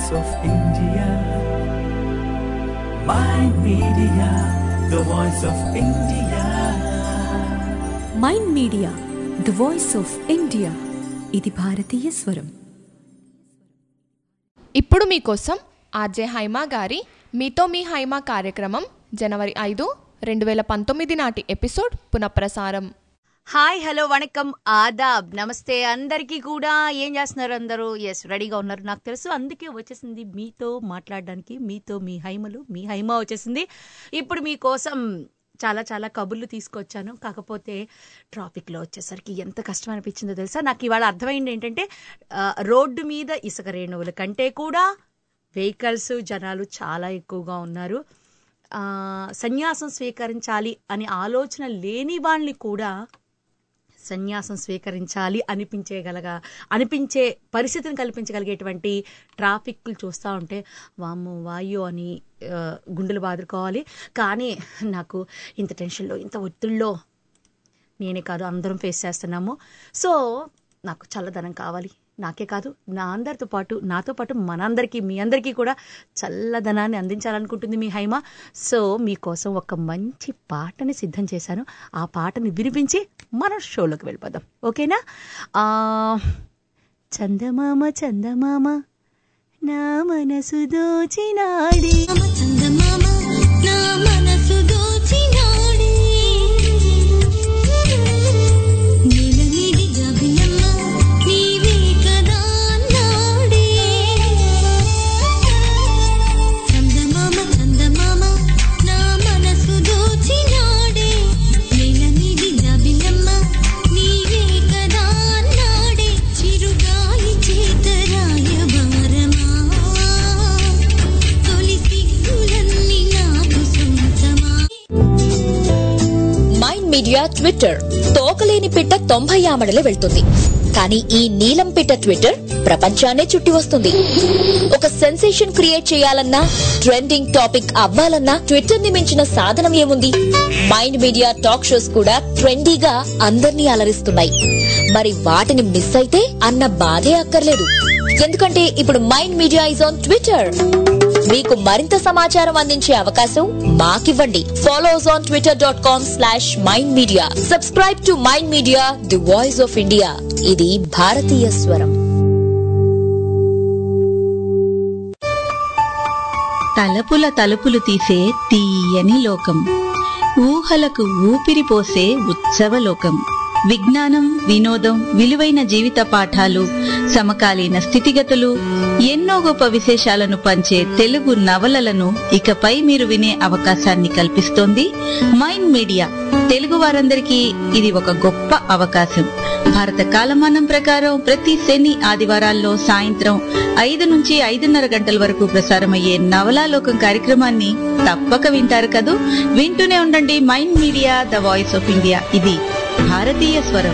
voice of India. Mind Media, the voice of India. Mind media the voice of India ఇది భారతీయ స్వరం ఇప్పుడు మీకోసం ఆర్జే హైమా గారి మీతో మీ హైమా కార్యక్రమం జనవరి ఐదు రెండు వేల పంతొమ్మిది నాటి ఎపిసోడ్ పునఃప్రసారం హాయ్ హలో వణకం ఆదాబ్ నమస్తే అందరికీ కూడా ఏం చేస్తున్నారు అందరూ ఎస్ రెడీగా ఉన్నారు నాకు తెలుసు అందుకే వచ్చేసింది మీతో మాట్లాడడానికి మీతో మీ హైమలు మీ హైమ వచ్చేసింది ఇప్పుడు మీకోసం చాలా చాలా కబుర్లు తీసుకొచ్చాను కాకపోతే ట్రాఫిక్లో వచ్చేసరికి ఎంత కష్టం అనిపించిందో తెలుసా నాకు ఇవాళ అర్థమైంది ఏంటంటే ఆ, రోడ్డు మీద ఇసుక రేణువుల కంటే కూడా వెహికల్స్ జనాలు చాలా ఎక్కువగా ఉన్నారు ఆ, సన్యాసం స్వీకరించాలి అనే ఆలోచన లేని వాళ్ళని కూడా సన్యాసం స్వీకరించాలి అనిపించేగలగ అనిపించే పరిస్థితిని కల్పించగలిగేటువంటి ట్రాఫిక్లు చూస్తూ ఉంటే వామ్మో వాయో అని ఆ, గుండెలు బాదుకోవాలి కానీ నాకు ఇంత టెన్షన్లో ఇంత ఒత్తిడిలో నేనే కాదు అందరం ఫేస్ చేస్తున్నాము సో నాకు చల్లదనం కావాలి నాకే కాదు నా అందరితో పాటు నాతో పాటు మనందరికీ మీ అందరికీ కూడా చల్లదనాన్ని అందించాలనుకుంటుంది మీ హైమ సో మీకోసం ఒక మంచి పాటని సిద్ధం చేశాను ఆ పాటని వినిపించి మనం షోలోకి వెళ్ళిపోదాం ఓకేనా ఆ, చందమామ చందమామ నా మనసు దోచినాడే చందమామ నా మనసు దోచినాడే నీలమిడి జాబిలమ్మ నీవే కదా నాడే చందమామ చందమామ నా మనసు దోచినాడే నీలమిడి జాబిలమ్మ నీవే కదా నాడే చిరుగాలి చేతరాయ భారమా తొలి సిగ్గులన్నీ నాకు సొంతమా మైండ్ మీడియా ట్విట్టర్ తోకలేని పిట్ట తొంభై ఆమడలు వెళ్తుంది కానీ ఈ నీలం పిట్ట ట్విట్టర్ ప్రపంచాన్నే చుట్టి వస్తుంది ఒక సెన్సేషన్ క్రియేట్ చేయాలన్నా ట్రెండింగ్ టాపిక్ అవ్వాలన్నా ట్విట్టర్ ని మించిన సాధనం ఏముంది మైండ్ మీడియా టాక్ షోస్ కూడా ట్రెండీగా అందర్నీ అలరిస్తున్నాయి మరి వాటిని మిస్ అయితే అన్న బాధే అక్కర్లేదు ఎందుకంటే ఇప్పుడు Mind Media is on Twitter మీకు మరింత సమాచారం అందించే అవకాశం మాకివ్వండి follows on Twitter dot com slash mind media subscribe to mind media the voice of India ఇది భారతీయ స్వరం తలపుల తలుపులు తీసే తీయని లోకం ఊహలకు ఊపిరి పోసే ఉత్సవ లోకం విజ్ఞానం వినోదం విలువైన జీవిత పాఠాలు సమకాలీన స్థితిగతులు ఎన్నో గొప్ప విశేషాలను పంచే తెలుగు నవలలను ఇకపై మీరు వినే అవకాశాన్ని కల్పిస్తోంది మైండ్ మీడియా తెలుగు వారందరికీ ఇది ఒక గొప్ప అవకాశం భారత కాలమానం ప్రకారం ప్రతి శని ఆదివారాల్లో సాయంత్రం ఐదు నుంచి ఐదున్నర గంటల వరకు ప్రసారమయ్యే నవలాలోకం కార్యక్రమాన్ని తప్పక వింటారు కదూ వింటూనే ఉండండి mind media the voice of India ఇది భారతీయ స్వరం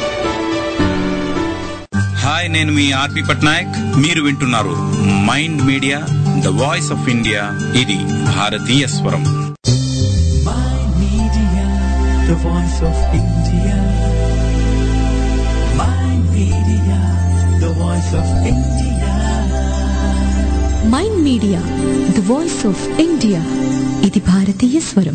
హాయ్ నేను మీ ఆర్పి పట్నాయక్ మీరు వింటున్నారు Mind media the voice of India ఇది భారతీయ స్వరం Mind Media, the voice of India. Mind Media, the voice of India. Mind media the voice of India ఇది భారతీయ స్వరం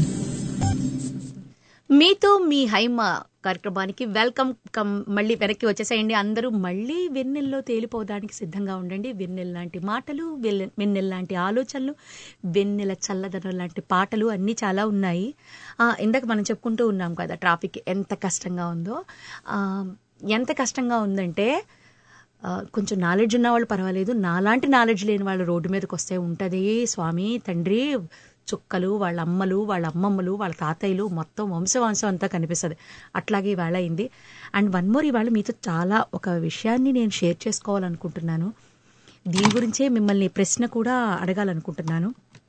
మీతో మీ హైమ కార్యక్రమానికి వెల్కమ్ కమ్ మళ్ళీ వెనక్కి వచ్చేసేయండి అందరూ మళ్ళీ వెన్నెల్లో తేలిపోవడానికి సిద్ధంగా ఉండండి వెన్నెల లాంటి మాటలు వెన్నె- వెన్నెల లాంటి ఆలోచనలు వెన్నెల చల్లదనం లాంటి పాటలు అన్నీ చాలా ఉన్నాయి ఆ, ఇందాక మనం చెప్పుకుంటూ ఉన్నాం కదా ట్రాఫిక్ ఎంత కష్టంగా ఉందో ఆ, ఎంత కష్టంగా ఉందంటే ఆ, కొంచెం నాలెడ్జ్ ఉన్న వాళ్ళు పర్వాలేదు నాలాంటి నాలెడ్జ్ లేని వాళ్ళు రోడ్డు మీదకి వస్తే ఉంటుంది స్వామి తండ్రి చుక్కలు వాళ్ళ అమ్మలు వాళ్ళ అమ్మమ్మలు వాళ్ళ తాతయ్యలు మొత్తం వంశవంశం అంతా కనిపిస్తుంది అట్లాగే ఇవాళ అయింది అండ్ వన్ మోర్ ఇవాళ మీతో చాలా ఒక విషయాన్ని నేను షేర్ చేసుకోవాలనుకుంటున్నాను దీని గురించే మిమ్మల్ని ప్రశ్న కూడా అడగాలనుకుంటున్నాను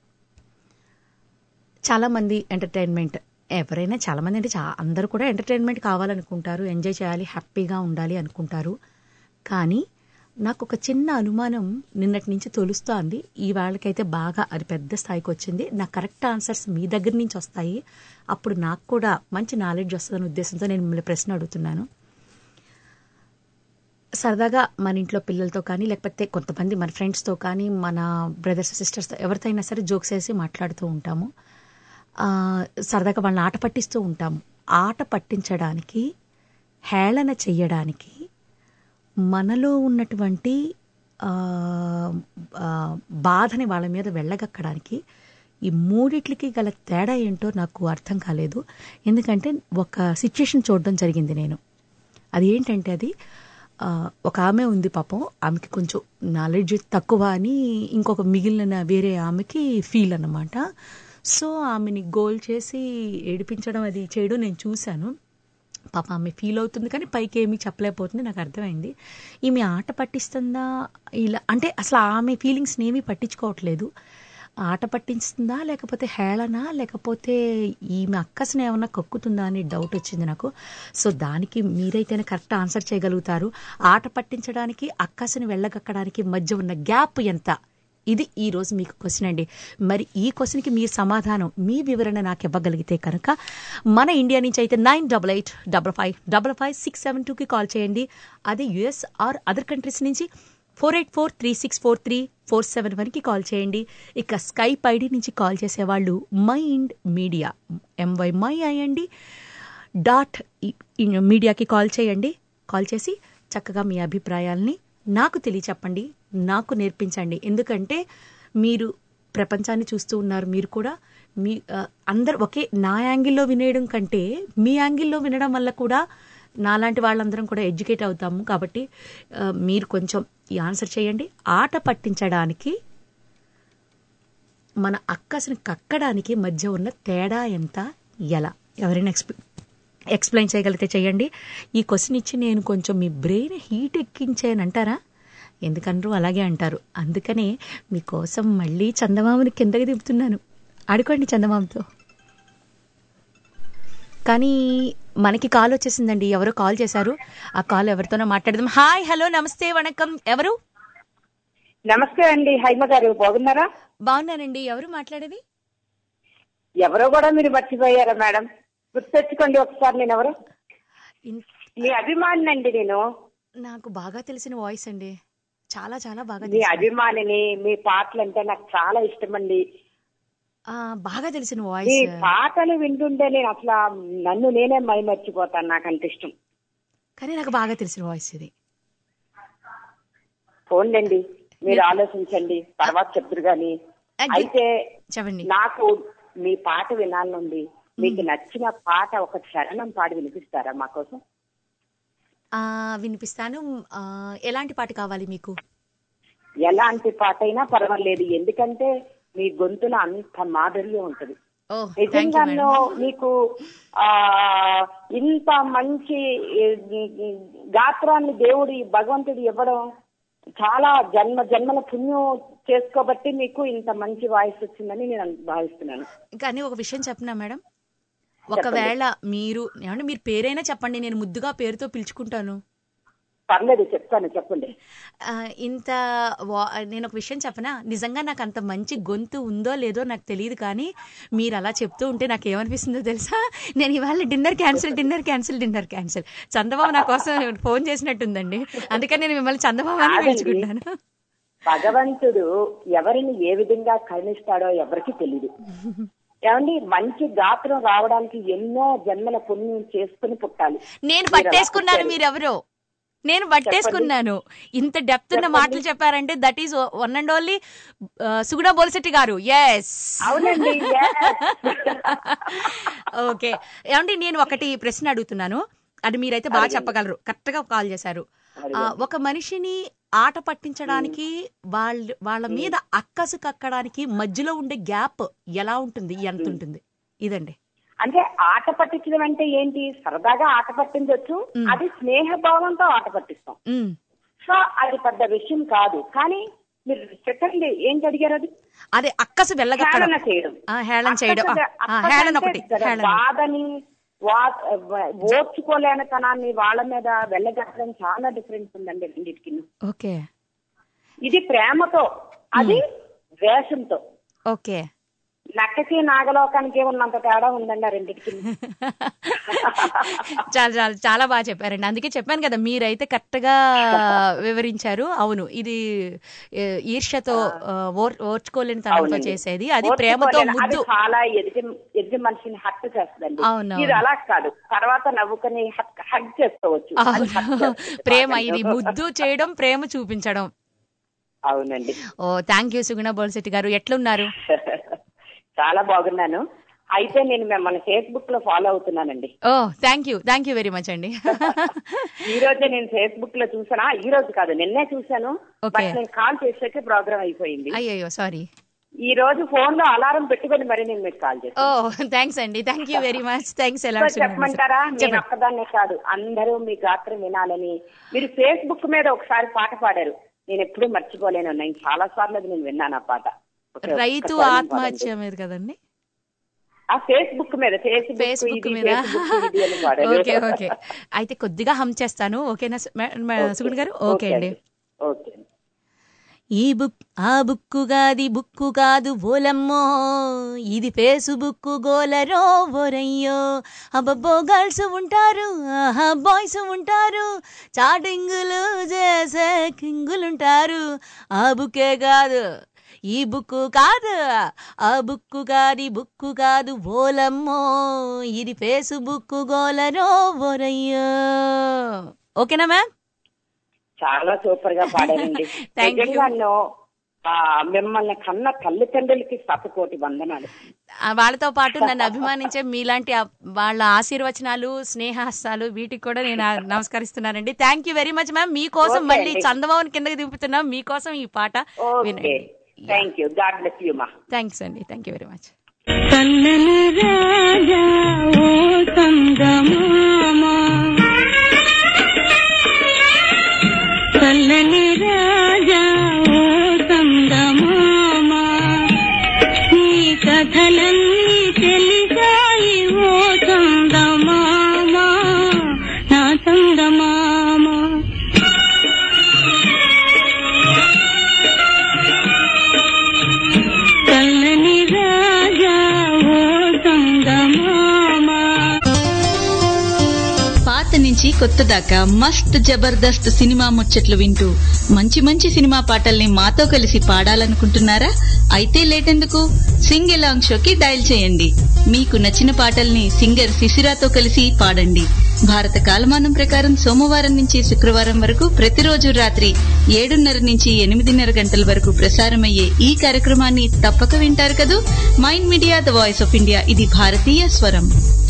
చాలామంది ఎంటర్టైన్మెంట్ ఎవరైనా చాలామంది అంటే చా అందరూ కూడా ఎంటర్టైన్మెంట్ కావాలనుకుంటారు ఎంజాయ్ చేయాలి హ్యాపీగా ఉండాలి అనుకుంటారు కానీ నాకు ఒక చిన్న అనుమానం నిన్నటి నుంచి తొలుస్తోంది ఈ వాళ్ళకైతే బాగా అది పెద్ద స్థాయికి వచ్చింది నా కరెక్ట్ ఆన్సర్స్ మీ దగ్గర నుంచి వస్తాయి అప్పుడు నాకు కూడా మంచి నాలెడ్జ్ వస్తుందనే ఉద్దేశంతో నేను మిమ్మల్ని ప్రశ్న అడుగుతున్నాను సరదాగా మన ఇంట్లో పిల్లలతో కానీ లేకపోతే కొంతమంది మన ఫ్రెండ్స్తో కానీ మన బ్రదర్స్ సిస్టర్స్తో ఎవరితో అయినా సరే జోక్స్ వేసి మాట్లాడుతూ ఉంటాము ఆ, సరదాగా వాళ్ళని ఆట పట్టిస్తూ ఉంటాము ఆట పట్టించడానికి హేళన చెయ్యడానికి మనలో ఉన్నటువంటి ఆ, ఆ, బాధని వాళ్ళ మీద వెళ్ళగక్కడానికి ఈ మూడిట్లకి గల తేడా ఏంటో నాకు అర్థం కాలేదు ఎందుకంటే ఒక సిచ్యుయేషన్ చూడడం జరిగింది నేను అది ఏంటంటే అది ఆ, ఒక ఆమె ఉంది పాపం ఆమెకి కొంచెం నాలెడ్జ్ తక్కువ అని ఇంకొక మిగిలిన వేరే ఆమెకి ఫీల్ అన్నమాట సో ఆమెని గోల్ చేసి ఏడిపించడం అది చేయడం నేను చూశాను పాప ఆమె ఫీల్ అవుతుంది కానీ పైకి ఏమీ చెప్పలేకపోతుంది నాకు అర్థమైంది ఈమె ఆట పట్టిస్తుందా ఇలా అంటే అసలు ఆమె ఫీలింగ్స్ని ఏమీ పట్టించుకోవట్లేదు ఆట పట్టిస్తుందా లేకపోతే హేళన లేకపోతే ఈమె అక్కసని ఏమన్నా కక్కుతుందా అని డౌట్ వచ్చింది నాకు సో దానికి మీరైతేనే కరెక్ట్ ఆన్సర్ చేయగలుగుతారు ఆట పట్టించడానికి అక్కసని వెళ్ళగక్కడానికి మధ్య ఉన్న గ్యాప్ ఎంత ఇది ఈ రోజు మీకు క్వశ్చన్ అండి మరి ఈ క్వశ్చన్కి మీ సమాధానం మీ వివరణ నాకు ఇవ్వగలిగితే కనుక మన ఇండియా నుంచి అయితే nine double eight double five double five six seven టూకి కాల్ చేయండి అదే యుఎస్ ఆర్ అదర్ కంట్రీస్ నుంచి four eight four three six four three four seven వన్కి కాల్ చేయండి ఇక స్కైప్ ఐడి నుంచి కాల్ చేసేవాళ్ళు మైండ్ మీడియా ఎంవై మై అయ్యండి డాట్ ఇ- మీడియాకి కాల్ చేయండి కాల్ చేసి చక్కగా మీ అభిప్రాయాల్ని నాకు తెలియచెప్పండి నాకు నేర్పించండి ఎందుకంటే మీరు ప్రపంచాన్ని చూస్తూ ఉన్నారు మీరు కూడా మీ ఆ, అందరు ఒకే నా యాంగిల్లో వినేయడం కంటే మీ యాంగిల్లో వినడం వల్ల కూడా నాలాంటి వాళ్ళందరం కూడా ఎడ్యుకేట్ అవుతాము కాబట్టి ఆ, మీరు కొంచెం ఈ ఆన్సర్ చేయండి ఆట పట్టించడానికి మన అక్కసుని కక్కడానికి మధ్య ఉన్న తేడా ఎంత ఎలా ఎవరైనా ఎక్స్ప్లె ఎక్స్ప్లెయిన్ చేయగలిగితే చేయండి ఈ క్వశ్చన్ ఇచ్చి నేను కొంచెం మీ బ్రెయిన్ హీట్ ఎక్కించానంటారా ఎందుకనరు అలాగే అంటారు అందుకనే మీకోసం మళ్ళీ చందమామని కిందకి దింపుతున్నాను ఆడుకోండి చందమామతో కానీ మనకి కాల్ వచ్చేసిందండి ఎవరో కాల్ చేశారు ఆ కాల్ ఎవరితోనో మాట్లాడదాం హాయ్ హలో నమస్తే వణకం ఎవరు నమస్తే అండి హైమ గారు బాగున్నారా బాగున్నానండి ఎవరు మాట్లాడేది ఎవరో కూడా మీరు మర్చిపోయారా మేడం గుర్తెచ్చుకోండి ఒకసారి నేను ఎవరు ఇన్- మీ అభిమానినండి నేను నాకు బాగా తెలిసిన వాయిస్ అండి చాలా చాలా బాగా మీ తెలిసిన అభిమానిని మీ పాటలు అంటే నాకు చాలా ఇష్టం అండి ఆ, బాగా తెలిసిన మీ వాయిస్ పాటలు వింటుంటే నేను అసలు నన్ను నేనే మై మర్చిపోతాను నాకు అంత ఇష్టం కానీ నాకు బాగా తెలిసిన వాయిస్ ఇది ఫోన్లండి మీరు ఆలోచించండి తర్వాత చెప్తురు గాని ఆ, గి- అయితే చెప్పండి నాకు మీ పాట వినాలనుంది మీకు నచ్చిన పాట ఒక చరణం పాడి వినిపిస్తారా మా కోసం ఆ, వినిపిస్తాను ఆ, ఎలాంటి పాట కావాలి మీకు ఎలాంటి పాట అయినా పర్వాలేదు ఎందుకంటే మీ గొంతులో అంత మాధుర్యం ఉంటది ఓ థ్యాంక్ యూ నిజంగానో మీకు ఆ ఇంత మంచి ఏ, గాత్రాన్ని దేవుడు ఈ భగవంతుడు ఇవ్వడం చాలా జన్మ జన్మల పుణ్యం చేసుకోబట్టి మీకు ఇంత మంచి వాయిస్ వచ్చిందని నేను భావిస్తున్నాను కానీ ఒక విషయం చెప్పనా మేడం ఒకవేళ మీరు ఏమంటే మీరు పేరైనా చెప్పండి నేను ముద్దుగా పేరుతో పిలుచుకుంటాను పర్లేదు చెప్తాను చెప్పండి ఆ, ఇంత వా- నేను ఒక విషయం చెప్పనా నిజంగా నాకు అంత మంచి గొంతు ఉందో లేదో నాకు తెలియదు కానీ మీరు అలా చెప్తూ ఉంటే నాకు ఏమనిపిస్తుందో తెలుసా నేను ఇవాళ dinner cancel dinner cancel dinner cancel Chandrababu నా కోసం ఫోన్ చేసినట్టుందండి అందుకని నేను మిమ్మల్ని చందబాబు అని కాదండి. పిలుచుకుంటాను భగవంతుడు ఎవరిని ఏ విధంగా కరుణిస్తాడో ఎవరికి తెలియదు ఏమండి మంచి గాత్రం రావడానికి ఎన్నో జన్మల పుణ్యం చేసుకుని పుట్టాలి నేను మీరు అలా పట్టేసుకున్నాను పుట్టారు. మీరెవరో నేను పట్టేసుకున్నాను ఇంత డెప్త్ ఉన్న మాటలు చెప్పారంటే that is one and only Suguna Bolshetty garu yes అవునండి yes. ఓకే ఏమండి నేను ఒకటి ప్రశ్న అడుగుతున్నాను అది మీరైతే బాగా చెప్పగలరు కరెక్ట్ గా కాల్ చేశారు ఆ, ఒక మనిషిని ఆట పట్టించడానికి వాళ్ళ వాళ్ళ మీద అక్కసు కక్కడానికి మధ్యలో ఉండే గ్యాప్ ఎలా ఉంటుంది ఎంత ఉంటుంది ఇదండి అంటే ఆట పట్టించడం అంటే ఏంటి సరదాగా ఆట పట్టించవచ్చు అది స్నేహ భావంతో ఆట పట్టిస్తాం ఉమ్. సో అది పెద్ద విషయం కాదు కానీ మీరు చెప్పండి ఏంటి అడిగారు అది అదే అక్కసు వెళ్ళగక్కడం హేళన చేయడం ఆ, హేళన చేయడం ఆ, అక్కస- ఆ, అక్కస హేళన అంటే ఒకటి జర హేళన బాధని వా- ఓర్చుకోలేని తనాన్ని వాళ్ళ మీద వెళ్ళగట్టడం చాలా డిఫరెన్స్ ఉందండి రెండింటికి ఓకే ఇది ప్రేమతో అది ద్వేషంతో ఓకే నక్కకి నాగలోకానికి ఉన్నంత తేడా ఉందండి ఆ రెండింటికి చాలా చాలా చాలా బాగా చెప్పారండి అందుకే చెప్పాను కదా మీరైతే కరెక్ట్ గా వివరించారు అవును ఇది ఏ, ఈర్ష్యతో ఆ, ఓర్- ఓర్చుకోలేని తనంతో అవునండి. చేసేది అది ప్రేమతో ఓర్చుకోలేను. అది ముద్దు చాలా ఎదుటి ఎదుటి మనిషిని హట్ చేస్తుందండి అవును, ఇది అవును. అలా కాదు తర్వాత నవ్వుకొని హగ్ చేసుకోవచ్చు అది అవును hug చేస్తుంది ప్రేమ బాగా. ఇది ముద్దు చేయడం ప్రేమ చూపించడం అవునండి ఓ థ్యాంక్ యూ సుగుణ బోల్శెట్టి గారు ఎట్లున్నారు చాలా బాగున్నాను అయితే నేను మిమ్మల్ని ఫేస్బుక్ లో ఫాలో అవుతున్నానండి ఓ thank you thank you very much అండి ఈ రోజే నేను ఫేస్బుక్ లో చూసానా ఈ రోజు కాదు నిన్నే చూసాను Okay. బట్ నేను కాల్ చేసాకే ప్రోగ్రామ్ అయిపోయింది అయ్యయ్యో సారీ ఈ రోజు ఫోన్ లో అలారం పెట్టుకొని మరి నేను మీకు కాల్ చేశాను ఓ థ్యాంక్స్ అండి thank you very much thanks ఎలా సో చెప్పమంటారా నేను ఒక్కదాన్నే కాదు అందరూ మీ గాత్రం వినాలని మీరు ఫేస్బుక్ మీద ఒకసారి పాట పాడారు నేను ఎప్పుడూ మర్చిపోలేను నేను చాలా సార్లు అది నేను విన్నాను ఆ పాట ఓకే, రైతు ఒక్కసారి ఆత్మహత్య పాడండి. మీద కదండి ఆ ఫేస్బుక్ మీద ఫేస్బుక్ ఫేస్బుక్ ఇది, మీద ఫేస్బుక్ ఇది అని పాడారు. ఓకే ఓకే అయితే కొద్దిగా హమ్ చేస్తాను ఓకేనా సు- మే- మే- సుగుణ్ గారు ఓకే అండి ఓకే ఈ బుక్ ఆ బుక్కు కాది బుక్కు కాదు ఓలమ్మో ఇది ఫేస్బుక్ గోలరో ఓరయ్యో అబ్బబ్బో గర్ల్స్ ఉంటారు ఆహా బాయ్స్ ఉంటారు చాటింగులు చేసే కింగులుంటారు ఆ బుక్కే కాదు ఈ బుక్కు కాదు ఆ బుక్కు కాది బుక్కు కాదు ఓలమ్మో ఇది ఫేస్బుక్ గోలరో ఓరయ్యో ఓకేనా మ్యామ్ చాలా సూపర్ గా పాడారండి Thank you. నిజంగాను, ఆ, మిమ్మల్ని కన్న తల్లిదండ్రులకి శతకోటి వందనాలు ఆ వాళ్ళతో పాటు నన్ను అభిమానించే మీలాంటి ఆ- వాళ్ళ ఆశీర్వచనాలు స్నేహాస్తాలు వీటికి కూడా నేను ఆ- నమస్కరిస్తున్నానండి thank you very much ma'am మీకోసం Okay మళ్ళీ అండి. చందమావన్ కిందకి దింపుతున్నాం మీకోసం ఈ పాట ఓకే వినండి thank you God bless you మా థ్యాంక్స్ అండి థ్యాంక్ యూ వెరీ మచ్ కన్నని రాజా ఓ సంగమామ కల్లని రాజా ఓ సంగమామ నీ కథలన్నీ తెలిసాయి ఓ సంగమామ నా సంగమామ కల్లని రాజా ఓ సంగమామ పాత నుంచి కొత్త దాకా మస్త్ జబర్దస్త్ సినిమా ముచ్చట్లు వింటూ మంచి మంచి సినిమా పాటల్ని మాతో కలిసి పాడాలనుకుంటున్నారా అయితే లేటెందుకు సింగ్ ఎలాంగ్ షోకి డయల్ చేయండి మీకు నచ్చిన పాటల్ని సింగర్ శిశిరాతో కలిసి పాడండి భారత కాలమానం ప్రకారం సోమవారం నుంచి శుక్రవారం వరకు ప్రతిరోజు రాత్రి ఏడున్నర నుంచి ఎనిమిదిన్నర గంటల వరకు ప్రసారమయ్యే ఈ కార్యక్రమాన్ని తప్పక వింటారు కదూ mind media the voice of India ఇది భారతీయ స్వరం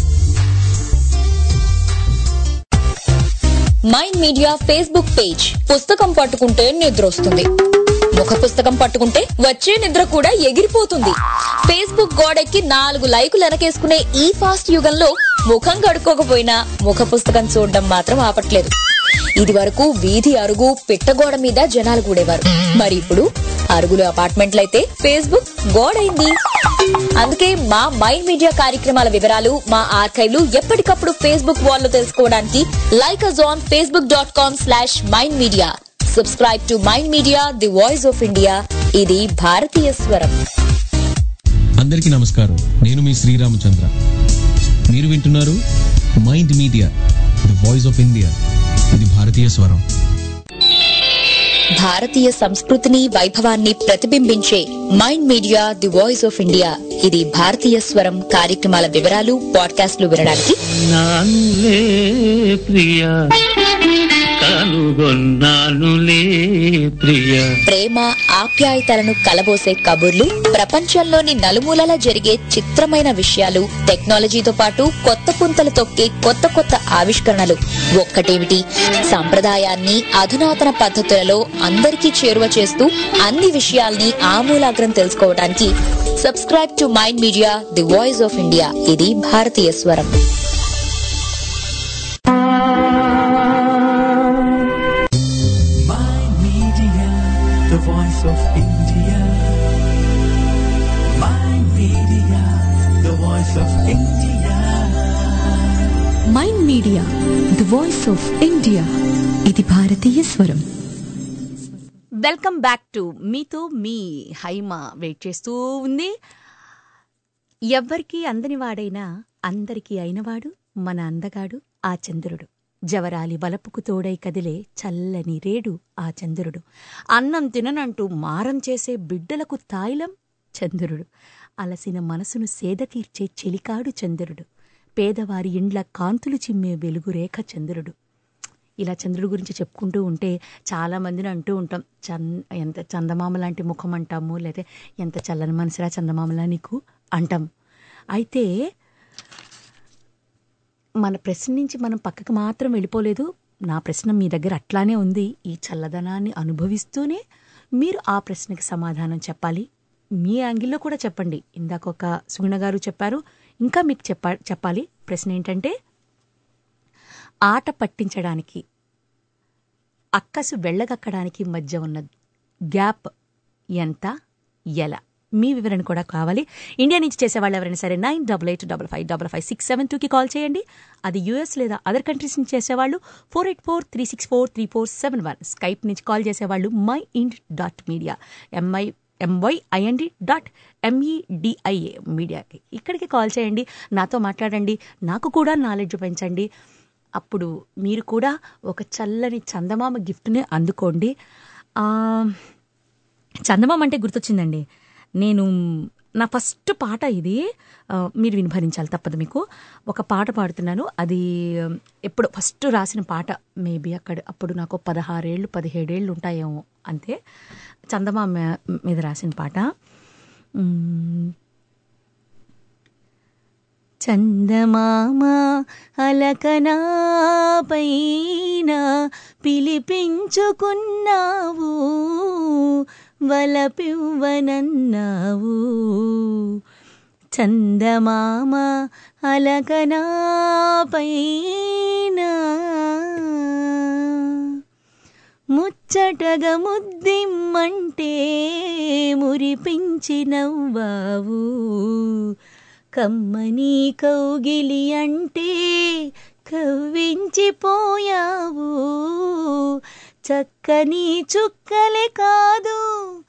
మైండ్ మీడియా ఫేస్బుక్ పేజ్ పుస్తకం పట్టుకుంటే నిద్రొస్తుంది ముఖ పుస్తకం పట్టుకుంటే వచ్చే నిద్ర కూడా ఎగిరిపోతుంది ఫేస్బుక్ గోడెక్కి నాలుగు లైకులు వెనకేసుకునే ఈ ఫాస్ట్ యుగంలో ముఖం కడుక్కోకపోయినా ముఖ పుస్తకం చూడడం మాత్రం ఆపట్లేదు ఇది వరకు వీధి అరుగు పిట్టగోడ మీద జనాలు కూడేవారు మరి ఇప్పుడు అరుగులు అపార్ట్మెంట్లయితే ఫేస్బుక్ గోడైంది అందుకే మా మైండ్ మీడియా కార్యక్రమాల వివరాలు మా ఆర్కైవ్లు ఎప్పటికప్పుడు ఫేస్బుక్ వాల్లో తెలుసుకోవడానికి like us on Facebook dot com slash mind media subscribe to mind media the voice of India ఇది భారతీయ స్వరం అందరికీ నమస్కారం నేను మీ శ్రీరామచంద్ర మీరు వింటున్నారు Mind media the voice of India ఇది భారతీయ స్వరం భారతీయ సంస్కృతిని వైభవాన్ని ప్రతిబింబించే Mind media the voice of India ఇది భారతీయ స్వరం కార్యక్రమాల వివరాలు పాడ్కాస్ట్లు వినడానికి నానులే ప్రియా కనుగొన్నానులే ప్రియా ప్రేమ ఆప్యాయతలను కలబోసే కబుర్లు ప్రపంచంలోని నలుమూలల జరిగే చిత్రమైన విషయాలు టెక్నాలజీతో పాటు కొత్త పుంతలు తొక్కే కొత్త కొత్త ఆవిష్కరణలు ఒక్కటేమిటి సంప్రదాయాన్ని అధునాతన పద్ధతులలో అందరికీ చేరువ చేస్తూ అన్ని విషయాల్ని ఆమూలాగ్రం తెలుసుకోవడానికి subscribe to mind media the voice of India ఇది భారతీయ స్వరం Mind Media, the voice of India. Mind Media, the voice of India. Mind media the voice of India ఇది భారతీయ స్వరం వెల్కమ్ బ్యాక్ టు మీతో మీ హైమ వెయిట్ చేస్తూ ఉంది ఎవ్వరికీ అందని వాడైనా అందరికీ అయినవాడు మన అందగాడు ఆ చంద్రుడు జవరాలి బలపుకు తోడై కదిలే చల్లని రేడు ఆ చంద్రుడు అన్నం తిననంటూ మారం చేసే బిడ్డలకు తాయిలం చంద్రుడు అలసిన మనసును సేద తీర్చే చెలికాడు చంద్రుడు పేదవారి ఇండ్ల కాంతులు చిమ్మే వెలుగురేఖ చంద్రుడు ఇలా చంద్రుడి గురించి చెప్పుకుంటూ ఉంటే చాలా మందిని అంటూ ఉంటాం చం ఎంత చందమామ లాంటి ముఖం అంటాము లేదా ఎంత చల్లని మనసురా చందమామలా నీకు అంటాం అయితే మన ప్రశ్న నుంచి మనం పక్కకు మాత్రం వెళ్ళిపోలేదు నా ప్రశ్న మీ దగ్గర అట్లానే ఉంది ఈ చల్లదనాన్ని అనుభవిస్తూనే మీరు ఆ ప్రశ్నకి సమాధానం చెప్పాలి మీ యాంగిల్లో కూడా చెప్పండి ఇందాక ఒక సుగుణ గారు చెప్పారు ఇంకా మీకు చెప్పా చెప్పాలి ప్రశ్న ఏంటంటే ఆట పట్టించడానికి అక్కసు వెళ్ళగక్కడానికి మధ్య ఉన్న గ్యాప్ ఎంత ఎలా మీ వివరణ కూడా కావాలి ఇండియా నుంచి చేసేవాళ్ళు ఎవరైనా సరే nine double eight double five double five six seven టూకి కాల్ చేయండి అది యూఎస్ లేదా అదర్ కంట్రీస్ నుంచి చేసేవాళ్ళు four eight four three six four three four seven one Skype నుంచి కాల్ చేసేవాళ్ళు my ind dot media M I M Y I N D dot M E D I A మీడియాకి ఇక్కడికి కాల్ చేయండి నాతో మాట్లాడండి నాకు కూడా నాలెడ్జ్ పెంచండి అప్పుడు మీరు కూడా ఒక చల్లని చందమామ గిఫ్ట్ని అందుకోండి ఆ, చందమామ అంటే గుర్తొచ్చిందండి నేను నా ఫస్ట్ పాట ఇది ఆ, మీరు వినిభరించాలి తప్పదు మీకు ఒక పాట పాడుతున్నాను అది ఆ, ఎప్పుడు ఫస్ట్ రాసిన పాట మేబీ అక్కడ అప్పుడు నాకు పదహారేళ్ళు పదిహేడేళ్ళు ఉంటాయేమో అంతే చందమామ మీద రాసిన పాట మ్, చందమామ అలకనా పైన పిలిపించుకున్నావు వలపివ్వనన్నావు చందమామ అలకనా పైన ముచ్చటగా ముద్దిమ్మంటే మురిపించి నవ్వావు కమ్మని కౌగిలి అంటే కవ్వించిపోయావు చక్కని చుక్కలే కాదు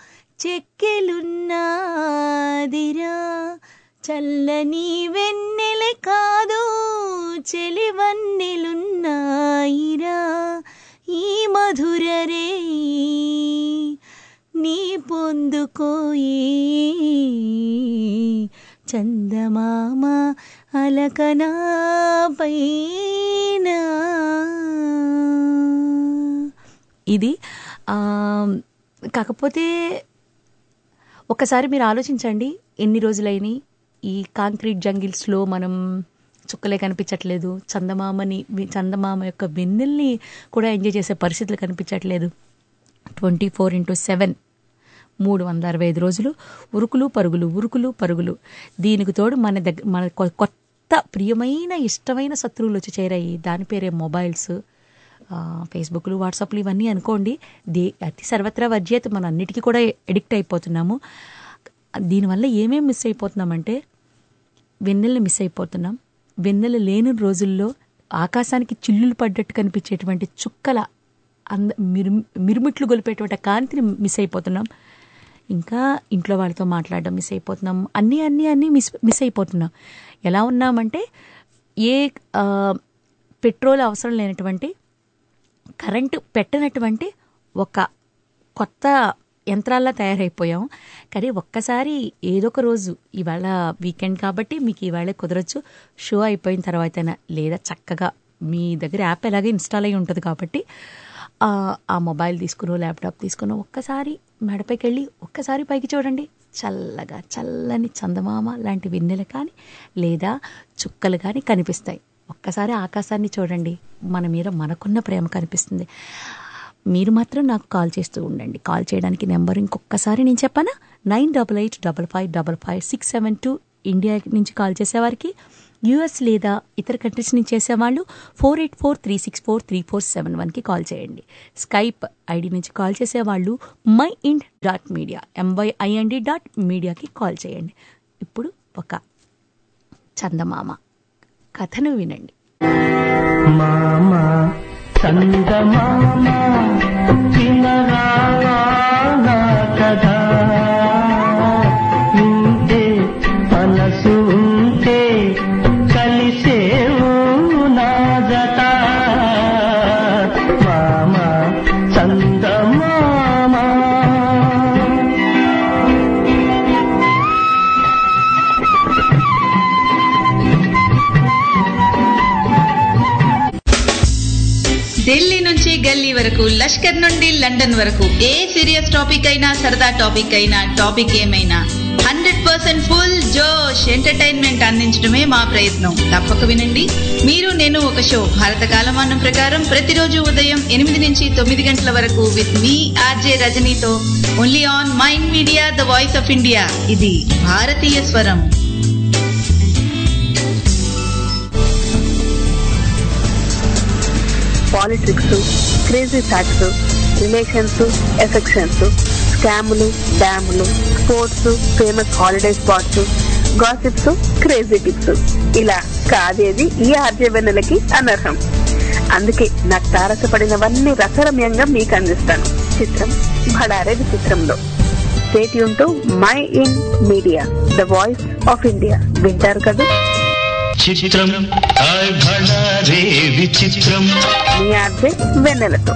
చెక్కెలున్నాదిరా చల్లని వెన్నెలే కాదు చెలివన్నెలున్నాయిరా ఈ మధుర రే నీ పొందుకోయి చందమామ అలకనా పైన ఇది ఆ, కాకపోతే ఒకసారి మీరు ఆలోచించండి ఎన్ని రోజులైనాయి ఈ కాంక్రీట్ జంగిల్స్లో మనం చుక్కలే కనిపించట్లేదు చందమామని వి- చందమామ యొక్క వెన్నెల్ని కూడా ఎంజాయ్ చేసే పరిస్థితులు కనిపించట్లేదు ట్వంటీ ఫోర్ ఇంటూ సెవెన్ మూడు వందల అరవై ఐదు రోజులు ఉరుకులు పరుగులు ఉరుకులు పరుగులు దీనికి తోడు మన దగ్గర మన కొ- కొత్త ప్రియమైన ఇష్టమైన శత్రువులు వచ్చి చేరాయి దాని పేరే మొబైల్స్ ఆ, ఫేస్బుక్లు వాట్సాప్లు ఇవన్నీ అనుకోండి దే అతి సర్వత్రా వర్జ్యత మనం అన్నిటికీ కూడా ఎడిక్ట్ అయిపోతున్నాము దీనివల్ల ఏమేం మిస్ అయిపోతున్నామంటే వెన్నెల్ని మిస్ అయిపోతున్నాం వెన్నెల లేని రోజుల్లో ఆకాశానికి చిల్లులు పడ్డట్టు కనిపించేటువంటి చుక్కల అంద మిరు మిరుమిట్లు గొలిపేటువంటి కాంతిని మిస్ అయిపోతున్నాం ఇంకా ఇంట్లో వాళ్ళతో మాట్లాడడం మిస్ అయిపోతున్నాం అన్నీ అన్నీ అన్నీ మిస్ మిస్ అయిపోతున్నాం ఎలా ఉన్నామంటే ఏ ఆ, పెట్రోల్ అవసరం లేనటువంటి కరెంటు పెట్టనటువంటి ఒక కొత్త యంత్రాల్లా తయారైపోయాం కానీ ఒక్కసారి ఏదో ఒక రోజు ఇవాళ వీకెండ్ కాబట్టి మీకు ఇవాళ కుదరచ్చు షో అయిపోయిన తర్వాతైనా లేదా చక్కగా మీ దగ్గర యాప్ ఎలాగే ఇన్స్టాల్ అయి ఉంటుంది కాబట్టి ఆ, ఆ మొబైల్ తీసుకునో ల్యాప్టాప్ తీసుకునో ఒక్కసారి మెడపైకి వెళ్ళి ఒక్కసారి పైకి చూడండి చల్లగా చల్లని చందమామ లాంటి వెన్నెల కానీ లేదా చుక్కలు కానీ కనిపిస్తాయి ఒక్కసారి ఆకాశాన్ని చూడండి మన మీద మనకున్న ప్రేమ కనిపిస్తుంది మీరు మాత్రం నాకు కాల్ చేస్తూ ఉండండి కాల్ చేయడానికి నెంబర్ ఇంకొకసారి నేను చెప్పానా nine double eight double five double five six seven two India నుంచి కాల్ చేసేవారికి యూఎస్ లేదా ఇతర కంట్రీస్ నుంచి చేసేవాళ్ళు four eight four three six four three four seven వన్కి కాల్ చేయండి స్కైప్ ఐడి నుంచి కాల్ చేసేవాళ్ళు my ind dot media M Y I N D dot మీడియాకి కాల్ చేయండి ఇప్పుడు ఒక చందమామ కథను వినండి మామ చందమామ వినరావా నా కథ వింటే మనసు వరకు లష్కర్ నుండి లండన్ వరకు ఏ సీరియస్ టాపిక్ అయినా సరదా టాపిక్ అయినా టాపిక్ ఏమైనా హండ్రెడ్ పర్సెంట్ ఫుల్ జోష్ ఎంటర్టైన్మెంట్ అందించడమే మా ప్రయత్నం తప్పక వినండి మీరు నేను ఒక షో భారత కాలమానం ప్రకారం ప్రతిరోజు ఉదయం ఎనిమిది నుంచి తొమ్మిది గంటల వరకు విత్ మీ ఆర్జే రజనీతో only on mind media the voice of India ఇది భారతీయ స్వరం politics crazy facts relations affections స్కాములు డ్యాములు sports famous holiday spots gossips crazy tips ఇలా కాదేది ఈ ఆర్జవెన్నెలకి అనర్హం అందుకే నాకు తారసపడినవన్నీ రసరమ్యంగా మీకు అందిస్తాను చిత్రం భడారే విచిత్రంలో స్టేట్ యూన్ to my ind media the voice of India వింటారు కదా చిత్రం హాయ్ భళా రే విచిత్రం మీ ఆర్జే వెన్నెలతో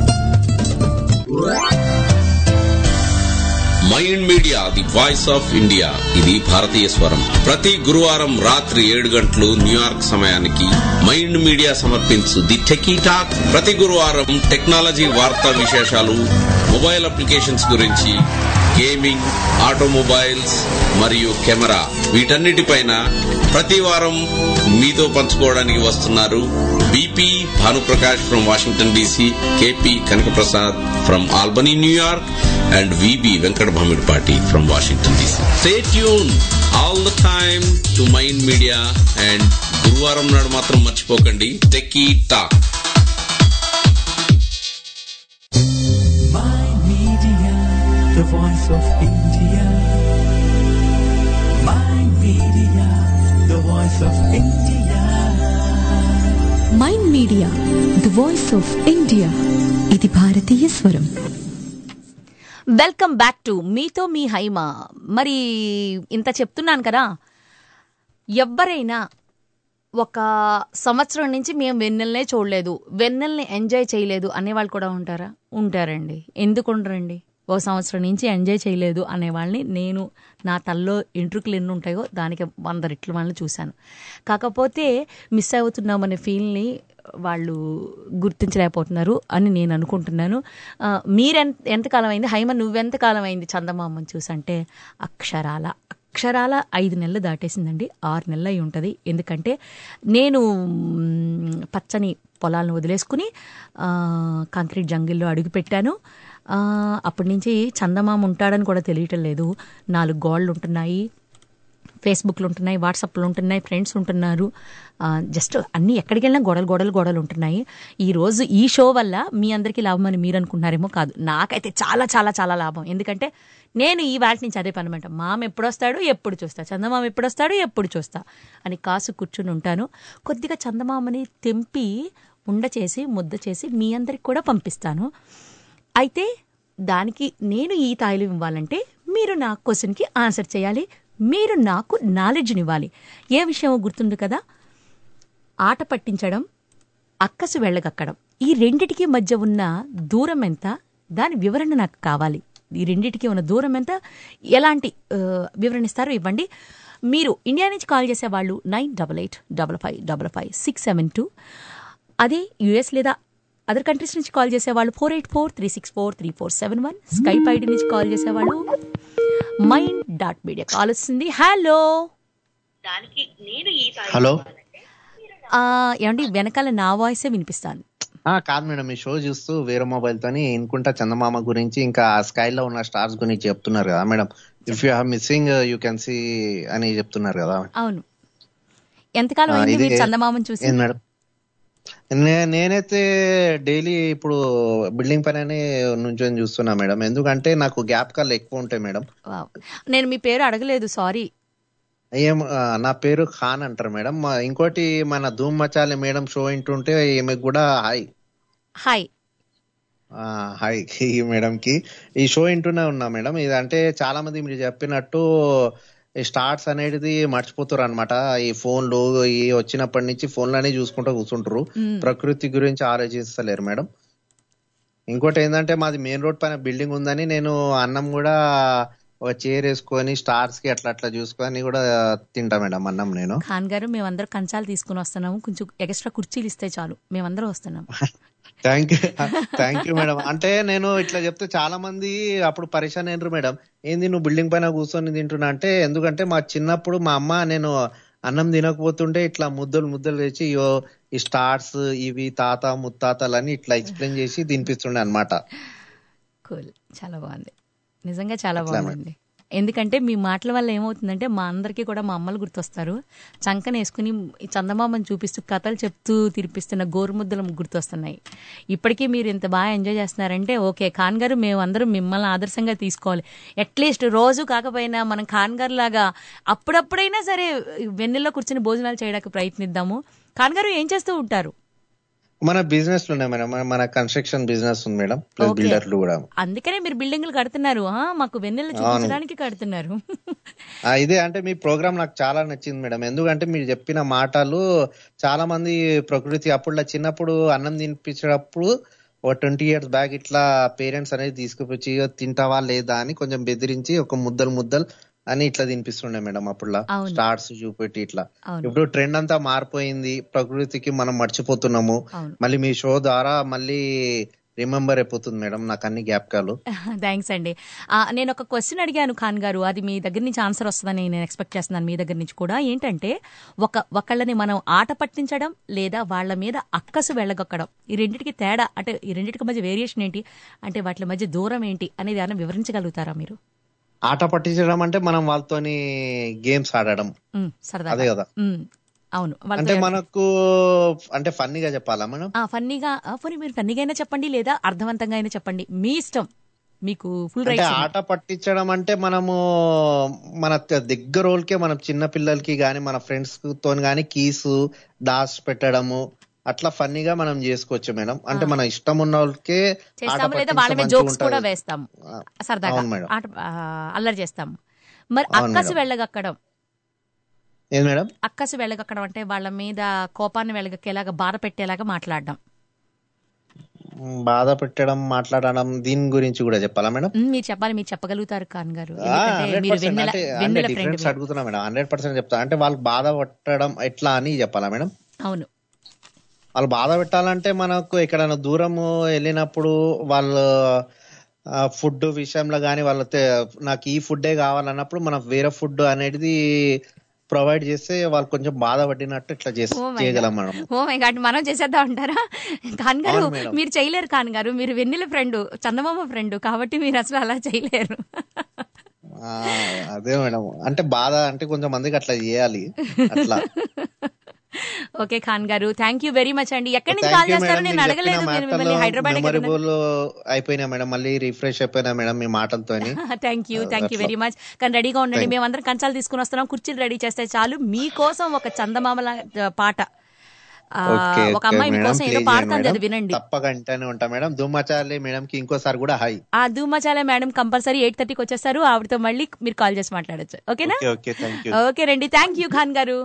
mind media the voice of India ఇది భారతీయ స్వరం ప్రతి గురువారం రాత్రి ఏడు గంటలు న్యూయార్క్ సమయానికి మైండ్ మీడియా సమర్పించు ది టెకీ టాక్ ప్రతి గురువారం టెక్నాలజీ వార్తా విశేషాలు మొబైల్ అప్లికేషన్స్ గురించి గేమింగ్ ఆటోమొబైల్స్ మరియు కెమెరా వీటన్నిటిపైన ప్రతి వారం మీతో పంచుకోవడానికి వస్తున్నారు BP Bhanuprakash from Washington DC KP Kanakaprasad from Albany New York and VB Venkat Bhamidpati from Washington DC. Stay tuned all the time to Mind Media and గురువారం నాడు మాత్రం మర్చిపోకండి techie talk Mind Media, the voice of India. Mind Media, the voice of India. Mind media the voice of India ఇది భారతీయ స్వరం welcome back to మీతో మీ హైమ మరి ఇంత చెప్తున్నాను కదా ఎవ్వరైనా ఒక సంవత్సరం నుంచి మేము వెన్నెలనే చూడలేదు వెన్నెల్ని ఎంజాయ్ చేయలేదు అనేవాళ్ళు కూడా ఉంటారా ఉంటారండి ఎందుకు ఉండరండి ఒక సంవత్సరం నుంచి ఎంజాయ్ చేయలేదు అనేవాళ్ళని నేను నా తల్లో ఎంట్రుకలు ఎన్ని ఉంటాయో దానికి వంద రెట్ల వాళ్ళని చూశాను కాకపోతే మిస్ అవుతున్నామనే ఫీల్ని వాళ్ళు గుర్తించలేకపోతున్నారు అని నేను అనుకుంటున్నాను ఆ, మీరెంత ఎంతకాలం అయింది హైమ నువ్వెంతకాలం అయింది చందమామని చూసంటే అక్షరాల అక్షరాల ఐదు నెలలు దాటేసిందండి ఆరు నెలలు అయి ఉంటుంది ఎందుకంటే నేను మ్, పచ్చని పొలాలను వదిలేసుకుని ఆ, కాంక్రీట్ జంగిల్లో అడుగుపెట్టాను ఆ, అప్పటి నుంచి చందమామ ఉంటాడని కూడా తెలియటం లేదు నాలుగు గోళ్ళు ఉంటున్నాయి ఫేస్బుక్లు ఉంటున్నాయి వాట్సాప్లు ఉంటున్నాయి ఫ్రెండ్స్ ఉంటున్నారు ఆ, జస్ట్ అన్నీ ఎక్కడికి వెళ్ళినా గొడవలు గొడవలు గొడవలు ఉంటున్నాయి ఈ రోజు ఈ షో వల్ల మీ అందరికీ లాభం అని మీరు అనుకుంటున్నారేమో కాదు నాకైతే చాలా చాలా చాలా లాభం ఎందుకంటే నేను ఈ వాటి నుంచి అదే పని అనమాట మామ ఎప్పుడు వస్తాడు ఎప్పుడు చూస్తా చందమామ ఎప్పుడు వస్తాడు ఎప్పుడు చూస్తా అని కాసు కూర్చుని ఉంటాను కొద్దిగా చందమామని తెంపి ఉండ చేసి ముద్ద చేసి మీ అందరికి కూడా పంపిస్తాను అయితే దానికి నేను ఈ తాయిలం ఇవ్వాలంటే మీరు నా క్వశ్చన్కి ఆన్సర్ చేయాలి మీరు నాకు నాలెడ్జ్ని ఇవ్వాలి ఏ విషయం గుర్తుంది కదా ఆట పట్టించడం అక్కసు వెళ్ళగక్కడం ఈ రెండిటికి మధ్య ఉన్న దూరం ఎంత దాని వివరణ నాకు కావాలి ఈ రెండిటికి ఉన్న దూరం ఎంత ఎలాంటి ఆ, వివరణ ఇస్తారో ఇవ్వండి మీరు ఇండియా నుంచి కాల్ చేసే వాళ్ళు nine double eight double five double five six seven two అదే యుఎస్ లేదా అదర్ కంట్రీస్ నుంచి కాల్ చేసేవాళ్ళు four eight four three six four three four seven one Skype ID నుంచి కాల్ చేసేవాళ్ళు మైండ్ డాట్ మీడియా కాల్ వస్తుంది hello hello ఏమండి వెనకాల నా వాయిసే వినిపిస్తాను ఆ, కాదు మేడం ఈ షో చూస్తూ వేరే మొబైల్ తోని ఇన్కుంటా చందమామ గురించి ఇంకా స్కై లో ఉన్న స్టార్స్ గురించి చెప్తున్నారు కదా madam if you have missing you can see అని చెప్తున్నారు కదా అవును ఎంతకాలం ఆ, అయింది ఇది- మీరు చందమామని చూసి ఏం మేడం నే- నేనైతే డైలీ ఇప్పుడు బిల్డింగ్ పైన నుంచొని చూస్తున్నా మేడం ఎందుకంటే నాకు గ్యాప్ కాల్ ఎక్కువ ఉంటాయి మేడం వావ్. నేను మీ పేరు అడగలేదు సారీ ఏం ఆ, నా పేరు ఖాన్ అంటారు మేడం మా- ఇంకోటి మన ధూమ్ మచాలి మేడం షో వింటుంటే ఈమెకు కూడా హాయ్ హాయ్ ఆ, హాయ్ ఈ మేడం కి ఈ షో వింటూనే ఉన్నా మేడం ఇది అంటే చాలా మంది మీరు చెప్పినట్టు ఈ స్టార్ట్స్ అనేది మర్చిపోతారు అనమాట ఈ ఫోన్లు ఈ వచ్చినప్పటి నుంచి ఫోన్లనే చూసుకుంటూ కూర్చుంటారు మ్మ్. ప్రకృతి గురించి ఆలోచిస్తలేరు మేడం ఇంకోటి ఏంటంటే మాది మెయిన్ రోడ్ పైన బిల్డింగ్ ఉందని నేను అన్నం కూడా ఒక చైర్ వేసుకొని స్టార్స్ కి అట్లా అట్లా చూసుకొని కూడా తింటా మేడం అన్నం నేను ఖాన్ గారు మేమందరం కంచాలు తీసుకుని వస్తున్నాము కొంచెం ఎక్స్ట్రా కుర్చీలు ఇస్తే చాలు మేమందరం వస్తున్నాం thank you thank you madam అంటే నేను ఇట్లా చెప్తే చాలా మంది అప్పుడు పరిశాన్ అయినరు మేడం ఏంది నువ్వు బిల్డింగ్ పైన కూర్చొని తింటున్నా అంటే ఎందుకంటే మా చిన్నప్పుడు మా అమ్మ నేను అన్నం తినకపోతుంటే ఇట్లా ముద్దలు ముద్దలు తెచ్చి ఇయో ఈ స్టార్స్ ఇవి తాత ముత్తాతలని ఇట్లా ఎక్స్ప్లెయిన్ చేసి తినిపిస్తుండే అన్నమాట కూల్ చాలా బాగుంది నిజంగా చాలా అట్లా బాగుందండి ఎందుకంటే మీ మాటల వల్ల ఏమవుతుందంటే మా అందరికీ కూడా మా అమ్మలు గుర్తొస్తారు చంకన వేసుకుని ఈ చందమామని చూపిస్తూ కథలు చెప్తూ తినిపిస్తున్న గోరుముద్దలు గుర్తొస్తున్నాయి ఇప్పటికీ మీరు ఇంత బాగా ఎంజాయ్ చేస్తున్నారంటే ఓకే ఖాన్ గారు మేము అందరం మిమ్మల్ని ఆదర్శంగా తీసుకోవాలి అట్లీస్ట్ రోజు కాకపోయినా మనం ఖాన్ గారు లాగా అప్పుడప్పుడైనా సరే వెన్నెల్లో కూర్చొని భోజనాలు చేయడానికి ప్రయత్నిద్దాము ఖాన్ గారు ఏం చేస్తూ ఉంటారు మన బిజినెస్ ఉన్నాయి మేడం మన- మన కన్స్ట్రక్షన్ బిజినెస్ ఉంది మేడం ప్లస్ Okay. బిల్డర్లు కూడా అందుకనే మీరు బిల్డింగ్లు కడుతున్నారు ఆ, మాకు వెన్నెల అవును. చూపించడానికి కడుతున్నారు ఆ, ఇదే అంటే మీ ప్రోగ్రామ్ నాకు చాలా నచ్చింది మేడం ఎందుకంటే మీరు చెప్పిన మాటలు చాలా మంది ప్రకృతి అప్పుడు చిన్నప్పుడు అన్నం తినిపించేటప్పుడు ఒక ట్వంటీ ఇయర్స్ బ్యాక్ ఇట్లా పేరెంట్స్ అనేది తీసుకువచ్చి "ఇగో తింటావా లేదా అని కొంచెం బెదిరించి ఒక ముద్దలు ముద్దలు అని ఇట్లా తినిపిస్తుండే మేడం అప్పుడులా అవును. స్టార్స్ చూపెట్టి ఇట్లా అవును. ఇప్పుడు ట్రెండ్ అంతా మారిపోయింది ప్రకృతికి మనం మర్చిపోతున్నాము అవును. మళ్ళీ మీ షో ద్వారా మళ్ళీ రిమెంబర్ అయిపోతుంది మేడం నాకు అన్ని జ్ఞాపకాలు థ్యాంక్స్ అండి ఆ, నేను ఒక క్వశ్చన్ అడిగాను ఖాన్ గారు అది మీ దగ్గర నుంచి ఆన్సర్ వస్తుందని నేను ఎక్స్పెక్ట్ చేస్తున్నాను మీ దగ్గర నుంచి కూడా ఏంటంటే ఒక ఒకళ్ళని మనం ఆట పట్టించడం లేదా వాళ్ళ మీద అక్కసు వెళ్ళగొక్కడం ఈ రెండింటికి తేడా అంటే ఈ రెండింటికి మధ్య వేరియేషన్ ఏంటి అంటే వాటి మధ్య దూరం ఏంటి అనేది ఏమైనా వివరించగలుగుతారా మీరు ఆట పట్టించడం అంటే మనం వాళ్ళతోని గేమ్స్ ఆడడం ఉమ్, సరదాగా అదే కదా ఉమ్, అవును వాళ్ళతో అంటే మనకు అంటే ఫన్నీగా చెప్పాలా మనం ఆ, ఫన్నీగా ఆ, పోనీ మీరు ఫన్నీగా అయినా చెప్పండి లేదా అర్థవంతంగా అయినా చెప్పండి మీ ఇష్టం మీకు ఫుల్ అంటే రైట్స్ ఆట పట్టించడం అంటే మనము మన త- దగ్గర వాళ్ళకే మనం చిన్న పిల్లలకి గాని మన ఫ్రెండ్స్ తోని గాని కీస్ దాస్ పెట్టడము అట్లా ఫన్నీగా మనం చేసుకోవచ్చు మేడం అంటే మన ఇష్టం ఉన్న వాళ్ళకే ఆట చేస్తాము లేదా వాళ్ళ మీద పట్టించడం జోక్స్ మంచిగా కూడా ఉంటది. వేస్తాము సరదాగా అవును మేడం. ఆట ఆ, అల్లరి చేస్తాము మరి అవును అక్కసు మేడం. వెళ్ళగక్కడం ఏం మేడం అక్కసు వెళ్ళగక్కడం అంటే వాళ్ళ మీద కోపాన్ని వెళ్ళగక్కేలాగా బాధ పెట్టేలాగా మాట్లాడడం మ్, బాధ పెట్టడం మాట్లాడడం దీని గురించి కూడా చెప్పాలా మేడం ఉమ్, మీరు చెప్పాలి మీరు చెప్పగలుగుతారు ఖాన్ గారు ఎందుకంటే హండ్రెడ్ మీరు పర్సెంట్ వెన్నెల అంటే అంటే వెన్నెల డిఫరెన్స్ ఫ్రెండ్ అడుగుతున్నా మేడం హండ్రెడ్ పర్సెంట్ చెప్తా అంటే వాళ్ళకి బాధ పెట్టడం ఎట్లా అని చెప్పాలా మేడం అవును వాళ్ళు బాధ పెట్టాలంటే మనకు ఎక్కడైనా దూరము వెళ్ళినప్పుడు వాళ్ళు ఫుడ్ విషయంలో కానీ వాళ్ళ తె- నాకు ఈ ఫుడ్డే కావాలన్నప్పుడు మనం వేరే ఫుడ్ అనేది ప్రొవైడ్ చేస్తే వాళ్ళు కొంచెం బాధపడినట్టు ఇట్లా చేసి Oh my చేయగలం మనం ఓ మై గాడ్ మనం చేసేద్దాం అంటారా ఖాన్ గారు అవును మేడం. మీరు చేయలేరు ఖాన్ గారు మీరు వెన్నెల ఫ్రెండ్ చందమామ ఫ్రెండ్ కాబట్టి మీరు అసలు అలా చేయలేరు ఆ, అదే మేడం అంటే బాధ అంటే కొంచెం మందికి అట్లా చేయాలి అట్లా ఓకే ఖాన్ గారు థ్యాంక్ యూ వెరీ మచ్ అండి ఎక్కడి నుంచి థ్యాంక్ కాల్ యూ చేస్తారో మేడం నేను మీరు అడగలేదు చెప్పిన నేను మిమ్మల్ని మాటలు హైదరాబాద్ మెమరబుల్ అయిపోయినా మేడం మళ్ళీ రిఫ్రెష్ అయిపోయినా మేడం మీ మాటలతోని థ్యాంక్ యూ థ్యాంక్ యూ అట్లా. వెరీ మచ్ కానీ రెడీగా ఉండండి Thank- మేమందరం కంచాలు తీసుకుని వస్తున్నాం కుర్చీలు రెడీ చేస్తే చాలు మీకోసం ఒక చందమామల ఆ, పాట ఆ, ఓకే ఒక అమ్మాయి మేడం మీకోసం ప్లే ఏదో చేయండి పాడుతుంది మేడం అది వినండి తప్పక వింటానే ఉంటా మేడం దుమ్మచాలి మేడం కి ఇంకోసారి కూడా హాయ్ ఆ ధూమచాల మేడం కంపల్సరీ ఎయిట్ థర్టీకి వచ్చేస్తారు ఆవిడతో మళ్ళీ మీరు కాల్ చేసి మాట్లాడొచ్చు ఓకేనా okay okay thank you okay రండి థ్యాంక్ యూ ఖాన్ గారు